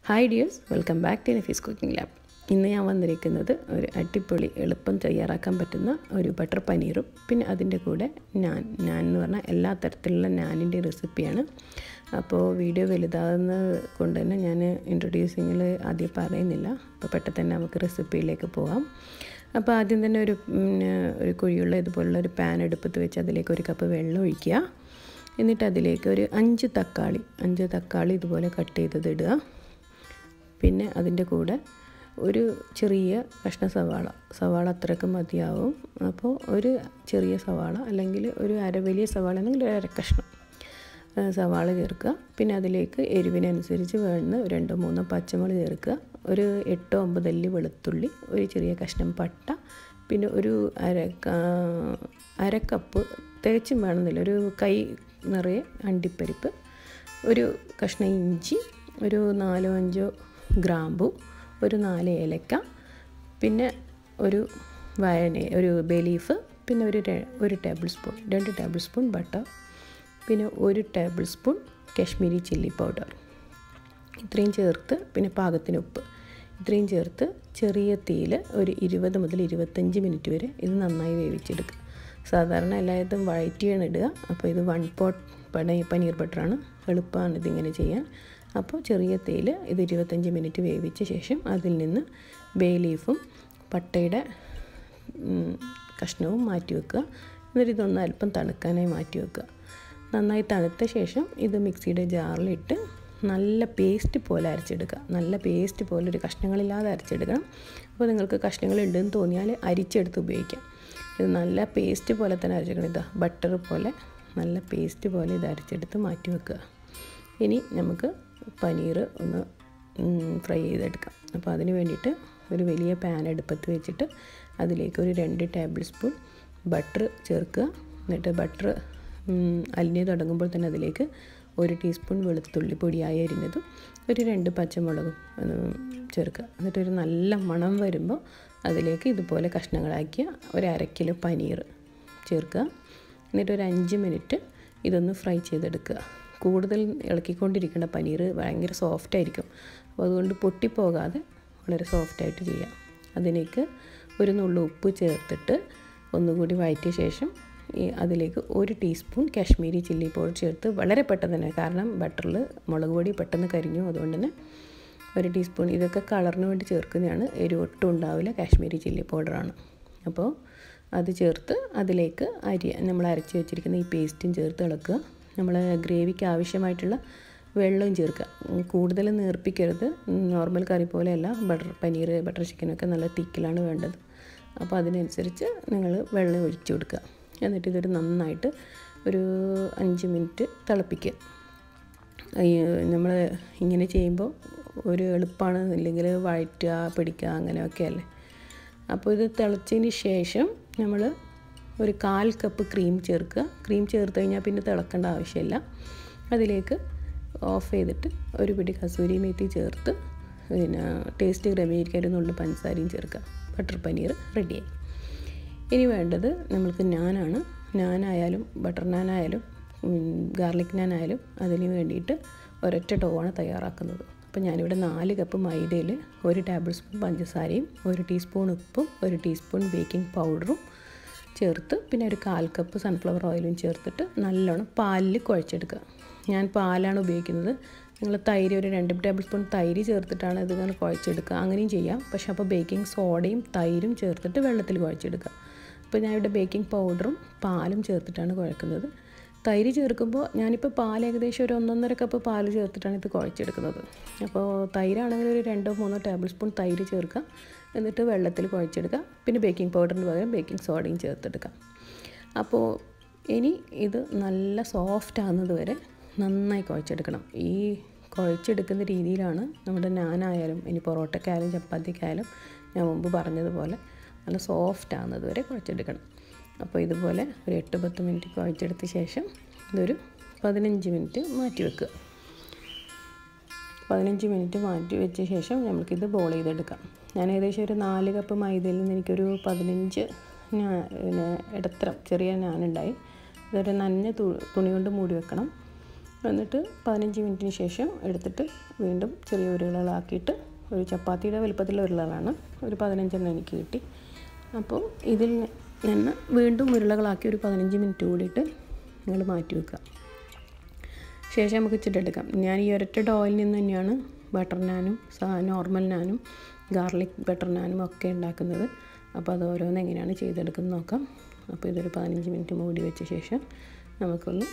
hi dears welcome back to Nafees cooking lab ഇന്ന് ഞാൻ വന്നിരിക്കുന്നത് ഒരു അടിപൊളി എളുപ്പം തയ്യാറാക്കാൻ പറ്റുന്ന ഒരു ബട്ടർ പനീറും പിന്നെ അതിൻ്റെ കൂടെ നാൻ നാൻ എന്ന് പറഞ്ഞാൽ എല്ലാ തരത്തിലുള്ള നാനിൻ്റെ റെസിപ്പിയാണ് അപ്പോൾ വീഡിയോ വലുതാകുന്നത് കൊണ്ട് തന്നെ ഞാൻ ഇൻട്രൊഡ്യൂസിങ്ങിൽ ആദ്യം പറയുന്നില്ല അപ്പോൾ പെട്ടെന്ന് തന്നെ നമുക്ക് റെസിപ്പിയിലേക്ക് പോകാം അപ്പോൾ ആദ്യം തന്നെ ഒരു പിന്നെ ഒരു കുഴിയുള്ള ഇതുപോലുള്ള ഒരു പാൻ എടുപ്പത്ത് വെച്ച് അതിലേക്ക് ഒരു കപ്പ് വെള്ളം ഒഴിക്കുക എന്നിട്ട് അതിലേക്ക് ഒരു അഞ്ച് തക്കാളി അഞ്ച് തക്കാളി ഇതുപോലെ കട്ട് ചെയ്തത് ഇടുക പിന്നെ അതിൻ്റെ കൂടെ ഒരു ചെറിയ കഷ്ണ സവാള സവാള അത്രയ്ക്ക് മതിയാവും അപ്പോൾ ഒരു ചെറിയ സവാള അല്ലെങ്കിൽ ഒരു അര വലിയ സവാള അല്ലെങ്കിൽ ഒരു അര കഷ്ണം സവാള ചേർക്കുക പിന്നെ അതിലേക്ക് എരിവിനനുസരിച്ച് വേണ്ട രണ്ടോ മൂന്നോ പച്ചമുളക് ചേർക്കുക ഒരു എട്ടോ ഒമ്പത് അല്ലി വെളുത്തുള്ളി ഒരു ചെറിയ കഷ്ണം പട്ട പിന്നെ ഒരു അര അര കപ്പ് തികച്ചും വേണമെന്നില്ല ഒരു കൈ നിറയെ അണ്ടിപ്പരിപ്പ് ഒരു കഷ്ണം ഇഞ്ചി ഒരു നാലോ അഞ്ചോ ഗ്രാമ്പു ഒരു നാല് ഏലക്ക പിന്നെ ഒരു വയന ഒരു ബെലീഫ് പിന്നെ ഒരു ഒരു ടേബിൾ സ്പൂൺ രണ്ട് ടേബിൾ സ്പൂൺ ബട്ടർ പിന്നെ ഒരു tablespoon Kashmiri chilli powder ഇത്രയും ചേർത്ത് പിന്നെ പാകത്തിന് ഉപ്പ് ഇത്രയും ചേർത്ത് ചെറിയ തീയിൽ ഒരു ഇരുപത് മുതൽ ഇരുപത്തഞ്ച് മിനിറ്റ് വരെ ഇത് നന്നായി വേവിച്ചെടുക്കുക സാധാരണ എല്ലായിടത്തും വഴറ്റിയാണ് ഇടുക അപ്പോൾ ഇത് വൺ പോട്ട് പണ പനീർ ബട്ടറാണ് എളുപ്പമാണ് ഇതിങ്ങനെ ചെയ്യാൻ അപ്പോൾ ചെറിയ തീയിൽ ഇത് ഇരുപത്തഞ്ച് മിനിറ്റ് വേവിച്ച ശേഷം അതിൽ നിന്ന് ബേ ലീഫും പട്ടയുടെ കഷ്ണവും മാറ്റി വെക്കുക എന്നിട്ട് ഇതൊന്ന് അല്പം തണുക്കാനായി മാറ്റി വെക്കുക നന്നായി തണുത്ത ശേഷം ഇത് മിക്സിയുടെ ജാറിലിട്ട് നല്ല പേസ്റ്റ് പോലെ അരച്ചെടുക്കുക നല്ല പേസ്റ്റ് പോലെ ഒരു കഷ്ണങ്ങളില്ലാതെ അരച്ചെടുക്കണം അപ്പോൾ നിങ്ങൾക്ക് കഷ്ണങ്ങൾ ഉണ്ടെന്ന് തോന്നിയാൽ അരിച്ചെടുത്ത് ഉപയോഗിക്കാം ഇത് നല്ല പേസ്റ്റ് പോലെ തന്നെ അരച്ചെടുക്കണം ഇതാ ബട്ടർ പോലെ നല്ല പേസ്റ്റ് പോലെ ഇത് അരച്ചെടുത്ത് മാറ്റി വെക്കുക ഇനി നമുക്ക് പനീർ ഒന്ന് ഫ്രൈ ചെയ്തെടുക്കാം അപ്പോൾ അതിന് വേണ്ടിയിട്ട് ഒരു വലിയ പാൻ അടുപ്പത്ത് വെച്ചിട്ട് അതിലേക്ക് ഒരു രണ്ട് ടേബിൾ സ്പൂൺ ബട്ടർ ചേർക്കുക എന്നിട്ട് ബട്ടർ അലിഞ്ഞ് തുടങ്ങുമ്പോൾ തന്നെ അതിലേക്ക് ഒരു ടീസ്പൂൺ വെളുത്തുള്ളി പൊടിയായി അരിഞ്ഞതും ഒരു രണ്ട് പച്ചമുളകും ചേർക്കുക എന്നിട്ടൊരു നല്ല മണം വരുമ്പോൾ അതിലേക്ക് ഇതുപോലെ കഷ്ണങ്ങളാക്കിയ ഒരു അര കിലോ പനീർ ചേർക്കുക എന്നിട്ട് ഒരു അഞ്ച് മിനിറ്റ് ഇതൊന്ന് ഫ്രൈ ചെയ്തെടുക്കുക കൂടുതൽ ഇളക്കിക്കൊണ്ടിരിക്കേണ്ട പനീർ ഭയങ്കര സോഫ്റ്റ് ആയിരിക്കും അപ്പോൾ അതുകൊണ്ട് പൊട്ടിപ്പോകാതെ വളരെ സോഫ്റ്റായിട്ട് ചെയ്യാം അതിലേക്ക് ഒരു നുള്ളു ഉപ്പ് ചേർത്തിട്ട് ഒന്നുകൂടി വഴറ്റിയ ശേഷം ഈ അതിലേക്ക് ഒരു ടീസ്പൂൺ കാശ്മീരി ചില്ലി പൗഡർ ചേർത്ത് വളരെ പെട്ടെന്ന് തന്നെ കാരണം ബട്ടറിൽ മുളക് പൊടി പെട്ടെന്ന് കരിഞ്ഞു അതുകൊണ്ട് തന്നെ ഒരു ടീസ്പൂൺ ഇതൊക്കെ കളറിന് വേണ്ടി ചേർക്കുന്നതാണ് എരിവ് ഒട്ടും ഉണ്ടാവില്ല കാശ്മീരി ചില്ലി പൗഡറാണ് അപ്പോൾ അത് ചേർത്ത് അതിലേക്ക് അരി നമ്മൾ അരച്ച് വെച്ചിരിക്കുന്ന ഈ പേസ്റ്റും ചേർത്ത് ഇളക്കുക നമ്മൾ ഗ്രേവിക്ക് ആവശ്യമായിട്ടുള്ള വെള്ളവും ചേർക്കുക കൂടുതൽ നേർപ്പിക്കരുത് നോർമൽ കറി പോലെയല്ല ബട്ടർ പനീർ ബട്ടർ ചിക്കനൊക്കെ നല്ല തിക്കിലാണ് വേണ്ടത് അപ്പോൾ അതിനനുസരിച്ച് നിങ്ങൾ വെള്ളം ഒഴിച്ചു കൊടുക്കുക എന്നിട്ട് ഇതൊരു നന്നായിട്ട് ഒരു അഞ്ച് മിനിറ്റ് തിളപ്പിക്കുക നമ്മൾ ഇങ്ങനെ ചെയ്യുമ്പോൾ ഒരു എളുപ്പമാണ് ഇല്ലെങ്കിൽ വഴറ്റുക പിടിക്കുക അങ്ങനെയൊക്കെ അല്ലേ അപ്പോൾ ഇത് തിളച്ചതിന് ശേഷം നമ്മൾ ഒരു കാൽ കപ്പ് ക്രീം ചേർക്കുക ക്രീം ചേർത്ത് കഴിഞ്ഞാൽ പിന്നെ തിളക്കേണ്ട ആവശ്യമില്ല അതിലേക്ക് ഓഫ് ചെയ്തിട്ട് ഒരു പിടി കസൂരി മേത്തി ചേർത്ത് പിന്നെ ടേസ്റ്റ് ക്രമീകരിക്കാൻ ഒരു നുള്ളു പഞ്ചസാരയും ചേർക്കുക ബട്ടർ പനീർ റെഡിയായി ഇനി വേണ്ടത് നമ്മൾക്ക് നാനാണ് നാനായാലും ബട്ടർ നാനായാലും ഗാർലിക് നാനായാലും അതിന് വേണ്ടിയിട്ട് ഒരൊറ്റ ഡോവാണ് തയ്യാറാക്കുന്നത് അപ്പോൾ ഞാനിവിടെ നാല് കപ്പ് മൈദയിൽ ഒരു ടേബിൾ സ്പൂൺ പഞ്ചസാരയും ഒരു ടീസ്പൂൺ ഉപ്പും ഒരു ടീസ്പൂൺ ബേക്കിംഗ് പൗഡറും ചേർത്ത് പിന്നെ ഒരു കാൽ കപ്പ് സൺഫ്ലവർ ഓയിലും ചേർത്തിട്ട് നല്ലോണം പാലിൽ കുഴച്ചെടുക്കുക ഞാൻ പാലാണ് ഉപയോഗിക്കുന്നത് നിങ്ങൾ തൈര് ഒരു രണ്ട് ടേബിൾ സ്പൂൺ തൈര് ചേർത്തിട്ടാണ് ഇതിങ്ങനെ കുഴച്ചെടുക്കുക അങ്ങനെയും ചെയ്യാം പക്ഷേ അപ്പോൾ ബേക്കിംഗ് സോഡയും തൈരും ചേർത്തിട്ട് വെള്ളത്തിൽ കുഴച്ചെടുക്കുക അപ്പോൾ ഞാൻ ഇവിടെ ബേക്കിംഗ് പൗഡറും പാലും ചേർത്തിട്ടാണ് കുഴക്കുന്നത് തൈര് ചേർക്കുമ്പോൾ ഞാനിപ്പോൾ പാൽ ഏകദേശം ഒരു ഒന്നൊന്നര കപ്പ് പാൽ ചേർത്തിട്ടാണ് ഇത് കുഴച്ചെടുക്കുന്നത് അപ്പോൾ തൈരാണെങ്കിൽ ഒരു രണ്ടോ മൂന്നോ ടേബിൾ സ്പൂൺ തൈര് ചേർക്കുക എന്നിട്ട് വെള്ളത്തിൽ കുഴച്ചെടുക്കുക പിന്നെ ബേക്കിംഗ് പൗഡറിന് പകരം ബേക്കിംഗ് സോഡയും ചേർത്തെടുക്കാം അപ്പോൾ ഇനി ഇത് നല്ല സോഫ്റ്റ് ആകുന്നത് വരെ നന്നായി കുഴച്ചെടുക്കണം ഈ കുഴച്ചെടുക്കുന്ന രീതിയിലാണ് നമ്മുടെ നാനായാലും ഇനി പൊറോട്ടക്കായാലും ചപ്പാത്തിക്കായാലും ഞാൻ മുമ്പ് പറഞ്ഞതുപോലെ നല്ല സോഫ്റ്റ് ആകുന്നത് വരെ കുഴച്ചെടുക്കണം അപ്പോൾ ഇതുപോലെ ഒരു എട്ട് പത്ത് മിനിറ്റ് കുഴച്ചെടുത്ത ശേഷം ഇതൊരു പതിനഞ്ച് മിനിറ്റ് മാറ്റി വെക്കുക പതിനഞ്ച് മിനിറ്റ് മാറ്റി വെച്ച ശേഷം നമുക്കിത് ബോൾ ചെയ്തെടുക്കാം ഞാൻ ഏകദേശം ഒരു നാല് കപ്പ് മൈദയിൽ നിന്ന് എനിക്കൊരു പതിനഞ്ച് പിന്നെ ഇടത്തരം ചെറിയ ഞാനുണ്ടായി ഇതൊരു നനഞ്ഞ തുണി കൊണ്ട് മൂടി വെക്കണം എന്നിട്ട് പതിനഞ്ച് മിനിറ്റിന് ശേഷം എടുത്തിട്ട് വീണ്ടും ചെറിയ ഉരുളകളാക്കിയിട്ട് ഒരു ചപ്പാത്തിയുടെ വലുപ്പത്തിലുള്ള ഉരുളകളാണ് ഒരു പതിനഞ്ചെണ്ണം എനിക്ക് കിട്ടി അപ്പോൾ ഇതിൽ നിന്ന് വീണ്ടും ഉരുളകളാക്കി ഒരു പതിനഞ്ച് മിനിറ്റ് കൂടിയിട്ട് നിങ്ങൾ മാറ്റി വെക്കുക ശേഷം നമുക്ക് ചുട്ടെടുക്കാം ഞാൻ ഈ ഒരൊറ്റ ഡോയിൽ നിന്ന് തന്നെയാണ് ബട്ടർ നാനും നോർമൽ നാനും ഗാർലിക് ബട്ടർ നാനും ഒക്കെ ഉണ്ടാക്കുന്നത് അപ്പോൾ അത് ഓരോന്ന് എങ്ങനെയാണ് ചെയ്തെടുക്കുന്നത് നോക്കാം അപ്പോൾ ഇതൊരു പതിനഞ്ച് മിനിറ്റ് മൂടി വെച്ച ശേഷം നമുക്കൊന്ന്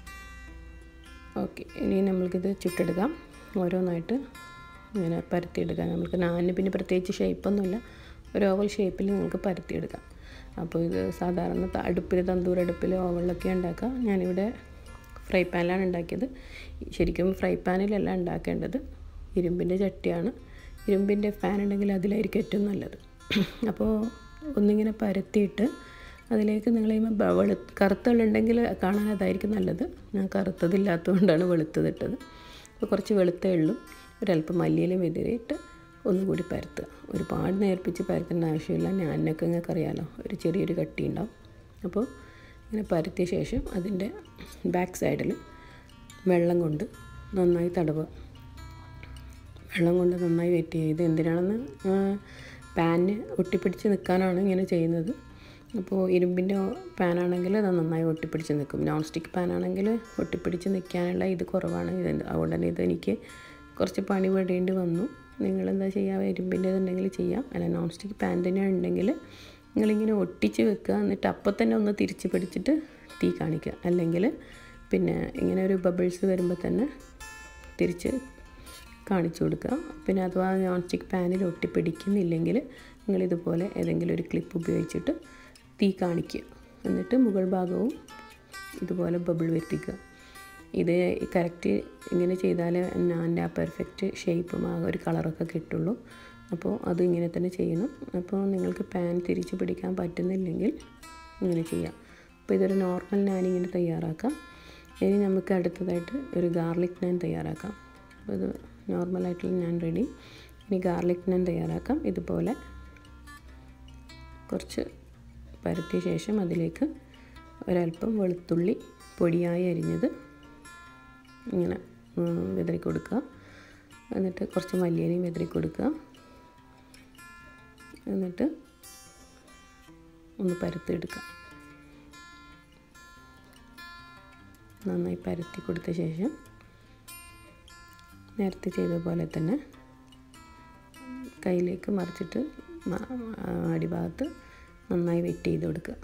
ഓക്കെ ഇനി നമ്മൾക്കിത് ചുട്ടെടുക്കാം ഓരോന്നായിട്ട് ഇങ്ങനെ പരത്തിയെടുക്കാം നമുക്ക് നാനിന് പിന്നെ പ്രത്യേകിച്ച് ഷേപ്പൊന്നുമില്ല ഒരു ഓവൽ ഷേപ്പിൽ നിങ്ങൾക്ക് പരത്തിയെടുക്കാം അപ്പോൾ ഇത് സാധാരണ അടുപ്പിൽ തന്തൂർ അടുപ്പിൽ ഓവളിലൊക്കെ ഉണ്ടാക്കുക ഞാനിവിടെ ഫ്രൈ പാനിലാണ് ഉണ്ടാക്കിയത് ശരിക്കും ഫ്രൈ പാനിലല്ല ഉണ്ടാക്കേണ്ടത് ഇരുമ്പിൻ്റെ ചട്ടിയാണ് ഇരുമ്പിൻ്റെ ഫാൻ ഉണ്ടെങ്കിൽ അതിലായിരിക്കും ഏറ്റവും നല്ലത് അപ്പോൾ ഒന്നിങ്ങനെ പരത്തിയിട്ട് അതിലേക്ക് നിങ്ങൾ വെളു കറുത്തുള്ളുണ്ടെങ്കിൽ കാണാൻ അതായിരിക്കും നല്ലത് ഞാൻ കറുത്തതില്ലാത്തതുകൊണ്ടാണ് വെളുത്തതിട്ടത് അപ്പോൾ കുറച്ച് വെളുത്തേ ഉള്ളൂ ഒരല്പം മല്ലിയിലും വിതറിയിട്ട് ഒന്നുകൂടി പരത്തുക ഒരുപാട് നേർപ്പിച്ച് പരത്തേണ്ട ആവശ്യമില്ല ഞാനൊക്കെ നിങ്ങൾക്ക് അറിയാമല്ലോ ഒരു ചെറിയൊരു കട്ടി ഉണ്ടാവും അപ്പോൾ ഇങ്ങനെ പരത്തിയ ശേഷം അതിൻ്റെ ബാക്ക് സൈഡിൽ വെള്ളം കൊണ്ട് നന്നായി തടവുക വെള്ളം കൊണ്ട് നന്നായി വെറ്റ് ചെയ്ത് എന്തിനാണെന്ന് പാന് ഒട്ടിപ്പിടിച്ച് നിൽക്കാനാണ് ഇങ്ങനെ ചെയ്യുന്നത് അപ്പോൾ ഇരുമ്പിൻ്റെ പാനാണെങ്കിൽ അത് നന്നായി ഒട്ടിപ്പിടിച്ച് നിൽക്കും നോൺ സ്റ്റിക്ക് പാനാണെങ്കിൽ ഒട്ടിപ്പിടിച്ച് നിൽക്കാനുള്ള ഇത് കുറവാണ് ഇത് അതുകൊണ്ട് തന്നെ ഇതെനിക്ക് കുറച്ച് പണി പെടേണ്ടി വന്നു നിങ്ങളെന്താ ചെയ്യുക ഇരുമ്പിൻ്റേതുണ്ടെങ്കിൽ ചെയ്യാം അല്ല നോൺ സ്റ്റിക്ക് പാൻ തന്നെ ഉണ്ടെങ്കിൽ നിങ്ങളിങ്ങനെ ഒട്ടിച്ച് വെക്കുക എന്നിട്ട് അപ്പം തന്നെ ഒന്ന് തിരിച്ച് പിടിച്ചിട്ട് തീ കാണിക്കുക അല്ലെങ്കിൽ പിന്നെ ഇങ്ങനെ ഒരു ബബിൾസ് വരുമ്പോൾ തന്നെ തിരിച്ച് കാണിച്ചു കൊടുക്കുക പിന്നെ അഥവാ നോൺ സ്റ്റിക്ക് പാനിൽ ഒട്ടിപ്പിടിക്കുന്നില്ലെങ്കിൽ നിങ്ങളിതുപോലെ ഏതെങ്കിലും ഒരു ക്ലിപ്പ് ഉപയോഗിച്ചിട്ട് തീ കാണിക്കുക എന്നിട്ട് മുകൾ ഭാഗവും ഇതുപോലെ ബബിൾ വരുത്തിക്കുക ഇത് കറക്റ്റ് ഇങ്ങനെ ചെയ്താൽ നാൻ്റെ ആ പെർഫെക്റ്റ് ഷേപ്പും ആ ഒരു കളറൊക്കെ കിട്ടുള്ളൂ അപ്പോൾ അത് ഇങ്ങനെ തന്നെ ചെയ്യണം അപ്പോൾ നിങ്ങൾക്ക് പാൻ തിരിച്ച് പിടിക്കാൻ പറ്റുന്നില്ലെങ്കിൽ ഇങ്ങനെ ചെയ്യാം അപ്പോൾ ഇതൊരു നോർമൽ നാൻ ഇങ്ങനെ തയ്യാറാക്കാം ഇനി നമുക്ക് അടുത്തതായിട്ട് ഒരു ഗാർലിക് നാൻ തയ്യാറാക്കാം അപ്പോൾ ഇത് നോർമലായിട്ടുള്ള നാൻ റെഡി ഇനി ഗാർലിക് നാൻ തയ്യാറാക്കാം ഇതുപോലെ കുറച്ച് പരത്തിയ ശേഷം അതിലേക്ക് ഒരല്പം വെളുത്തുള്ളി പൊടിയായി അരിഞ്ഞത് ഇങ്ങനെ വിതറി കൊടുക്കുക എന്നിട്ട് കുറച്ച് മല്ലിയിലയും വിതറി കൊടുക്കുക എന്നിട്ട് ഒന്ന് പരത്തിയെടുക്കുക നന്നായി പരത്തി കൊടുത്ത ശേഷം നേരത്തെ ചെയ്ത പോലെ തന്നെ കയ്യിലേക്ക് മറിച്ചിട്ട് അടിഭാഗത്ത് നന്നായി വെറ്റ് ചെയ്ത് കൊടുക്കുക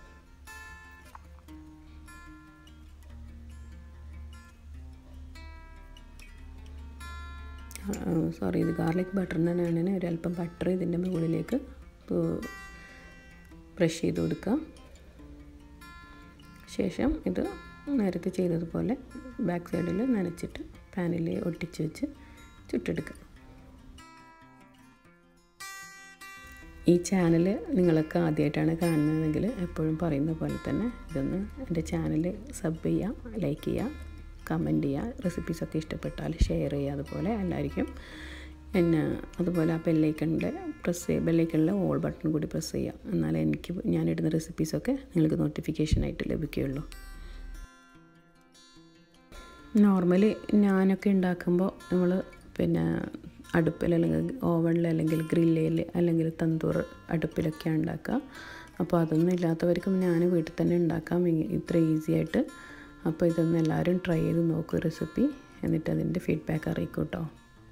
സോറി ഇത് ഗാർലിക് ബട്ടർ തന്നെയാണ് ഒരല്പം ബട്ടർ ഇതിൻ്റെ മുകളിലേക്ക് ബ്രഷ് ചെയ്ത് കൊടുക്കുക ശേഷം ഇത് നേരത്തെ ചെയ്തതുപോലെ ബാക്ക് സൈഡിൽ നനച്ചിട്ട് പാനിൽ ഒട്ടിച്ച് വെച്ച് ചുട്ടെടുക്കുക ഈ ചാനൽ നിങ്ങളൊക്കെ ആദ്യമായിട്ടാണ് കാണുന്നതെങ്കിൽ എപ്പോഴും പറയുന്ന പോലെ തന്നെ ഇതൊന്ന് എൻ്റെ ചാനൽ സബ് ചെയ്യുക ലൈക്ക് ചെയ്യുക കമൻറ്റ് ചെയ്യുക റെസിപ്പീസൊക്കെ ഇഷ്ടപ്പെട്ടാൽ ഷെയർ ചെയ്യുക അതുപോലെ എല്ലാവർക്കും പിന്നെ അതുപോലെ ആ ബെല്ലൈക്കണിൻ്റെ പ്രസ് ചെയ്യുക ബെല്ലൈക്കണിലെ ഓൾ ബട്ടൺ കൂടി പ്രസ് ചെയ്യുക എന്നാലേ എനിക്ക് ഞാനിടുന്ന റെസിപ്പീസൊക്കെ നിങ്ങൾക്ക് നോട്ടിഫിക്കേഷനായിട്ട് ലഭിക്കുകയുള്ളൂ നോർമലി ഞാനൊക്കെ ഉണ്ടാക്കുമ്പോൾ നമ്മൾ പിന്നെ അടുപ്പിൽ അല്ലെങ്കിൽ ഓവണിൽ അല്ലെങ്കിൽ ഗ്രില്ലയിൽ അല്ലെങ്കിൽ തന്തൂർ അടുപ്പിലൊക്കെയാണ് ഉണ്ടാക്കുക അപ്പോൾ അതൊന്നും ഇല്ലാത്തവർക്കും ഞാൻ വീട്ടിൽ തന്നെ ഉണ്ടാക്കാം ഇത്ര ഈസി ആയിട്ട് അപ്പോൾ ഇതൊന്ന് എല്ലാവരും ട്രൈ ചെയ്ത് നോക്കൂ റെസിപ്പി എന്നിട്ട് അതിൻ്റെ ഫീഡ്ബാക്ക് അറിയിക്കും കേട്ടോ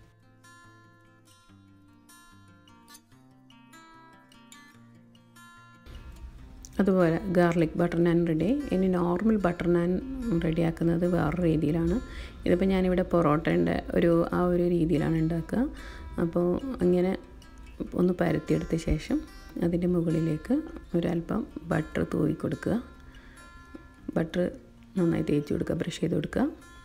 അതുപോലെ ഗാർലിക് ബട്ടർ നാൻ റെഡി ഇനി നോർമൽ ബട്ടർ നാൻ റെഡിയാക്കുന്നത് വേറൊരു രീതിയിലാണ് ഇതിപ്പോൾ ഞാനിവിടെ പൊറോട്ടൻ്റെ ഒരു ആ ഒരു രീതിയിലാണ് ഉണ്ടാക്കുക അപ്പോൾ അങ്ങനെ ഒന്ന് പരത്തിയെടുത്ത ശേഷം അതിൻ്റെ മുകളിലേക്ക് ഒരല്പം ബട്ടർ തൂവി കൊടുക്കുക ബട്ടർ നന്നായി തേച്ച് കൊടുക്കുക ബ്രഷ് ചെയ്ത് കൊടുക്കുക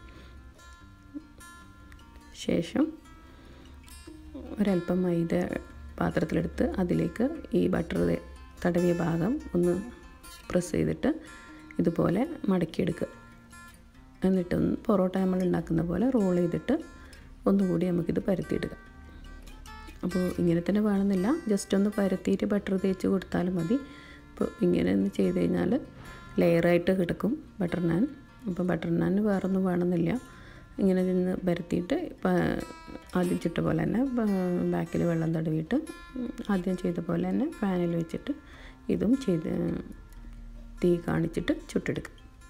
ശേഷം ഒരല്പം മൈദ പാത്രത്തിലെടുത്ത് അതിലേക്ക് ഈ ബട്ടർ തടവിയ ഭാഗം ഒന്ന് പ്രസ് ചെയ്തിട്ട് ഇതുപോലെ മടക്കിയെടുക്കുക എന്നിട്ടൊന്ന് പൊറോട്ട നമ്മൾ ഉണ്ടാക്കുന്ന പോലെ റോൾ ചെയ്തിട്ട് ഒന്നുകൂടി നമുക്കിത് പരത്തിയിടുക അപ്പോൾ ഇങ്ങനെ തന്നെ വേണമെന്നില്ല ജസ്റ്റ് ഒന്ന് പരത്തിയിട്ട് ബട്ടർ തേച്ച് കൊടുത്താലും മതി അപ്പോൾ ഇങ്ങനെ ഒന്ന് ചെയ്ത് കഴിഞ്ഞാൽ ലെയറായിട്ട് കിടക്കും ബട്ടർ നാൻ അപ്പോൾ ബട്ടർ നാൻ വേറൊന്നും വേണമെന്നില്ല ഇങ്ങനെ നിന്ന് പരത്തിയിട്ട് ആദ്യം ചുട്ട പോലെ തന്നെ ബാക്കിൽ വെള്ളം തടവിയിട്ട് ആദ്യം ചെയ്ത പോലെ തന്നെ പാനിൽ വെച്ചിട്ട് ഇതും ചെയ്ത് തീ കാണിച്ചിട്ട് ചുട്ടെടുക്കുക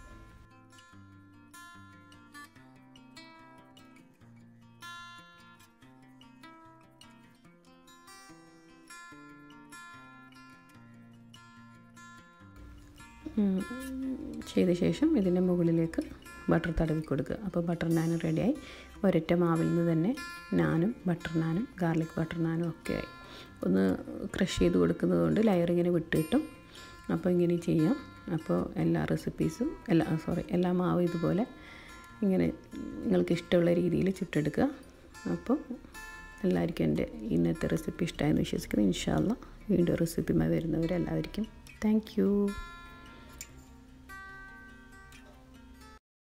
ചെയ്ത ശേഷം ഇതിൻ്റെ മുകളിലേക്ക് ബട്ടർ തടവി കൊടുക്കുക അപ്പോൾ ബട്ടർ നാൻ റെഡിയായി ഒരൊറ്റ മാവിൽ നിന്ന് തന്നെ നാനും ബട്ടർ നാനും ഗാർലിക് ബട്ടർ നാനും ഒക്കെ ആയി ഒന്ന് ക്രഷ് ചെയ്ത് കൊടുക്കുന്നത് കൊണ്ട് ലെയർ ഇങ്ങനെ വിട്ട് കിട്ടും അപ്പോൾ ഇങ്ങനെ ചെയ്യാം അപ്പോൾ എല്ലാ റെസിപ്പീസും എല്ലാ സോറി എല്ലാ മാവും ഇതുപോലെ ഇങ്ങനെ നിങ്ങൾക്ക് ഇഷ്ടമുള്ള രീതിയിൽ ചുട്ടെടുക്കുക അപ്പോൾ എല്ലാവർക്കും എൻ്റെ ഇന്നത്തെ റെസിപ്പി ഇഷ്ടമായെന്ന് വിശ്വസിക്കുന്നു ഇൻഷാല്ല വീണ്ടും റെസിപ്പിമായി വരുന്നവരെല്ലാവർക്കും താങ്ക്